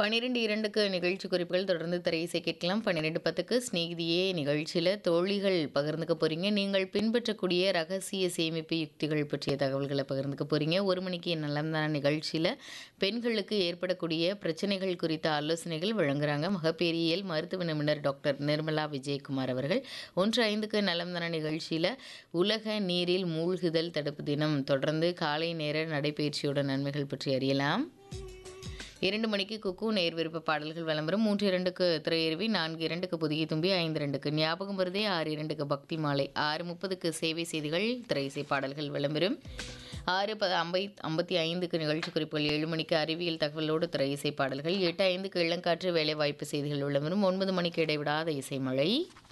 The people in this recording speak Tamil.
பன்னிரெண்டு இரண்டுக்கு நிகழ்ச்சி குறிப்புகள் தொடர்ந்து திரையிசை கேட்கலாம் பன்னிரெண்டு பத்துக்கு ஸ்நேகிதியே நிகழ்ச்சியில் தோழிகள் பகிர்ந்துக்க போகிறீங்க நீங்கள் பின்பற்றக்கூடிய ரகசிய சேமிப்பு யுக்திகள் பற்றிய தகவல்களை பகிர்ந்துக்க போகிறீங்க ஒரு மணிக்கு நலம்தான நிகழ்ச்சியில் பெண்களுக்கு ஏற்படக்கூடிய பிரச்சனைகள் குறித்த ஆலோசனைகள் வழங்குறாங்க மகப்பேறியல் மருத்துவ நிபுணர் டாக்டர் நிர்மலா விஜயகுமார் அவர்கள் ஒன்று ஐந்துக்கு நலம்தான நிகழ்ச்சியில் உலக நீரில் மூழ்குதல் தடுப்பு தினம் தொடர்ந்து காலை நேர நடைபயிற்சியோட நன்மைகள் பற்றி அறியலாம் இரண்டு மணிக்கு குக்கு நேர் விருப்ப பாடல்கள் விளம்பரம் மூன்று இரண்டுக்கு திரையருவி நான்கு இரண்டுக்கு புதிய தும்பி ஐந்து இரண்டுக்கு ஞாபகம் வருதே ஆறு இரண்டுக்கு பக்தி மாலை ஆறு முப்பதுக்கு சேவை செய்திகள் திரையிசை பாடல்கள் விளம்பரம் ஆறு ப ஐம்பை ஐம்பத்தி ஐந்துக்கு நிகழ்ச்சி குறிப்புகள் ஏழு மணிக்கு அறிவியல் தகவலோடு திரையிசை பாடல்கள் எட்டு ஐந்துக்கு இளங்காற்று வேலைவாய்ப்பு செய்திகள் விளம்பரம் ஒன்பது மணிக்கு இடைவிடாத இசைமழை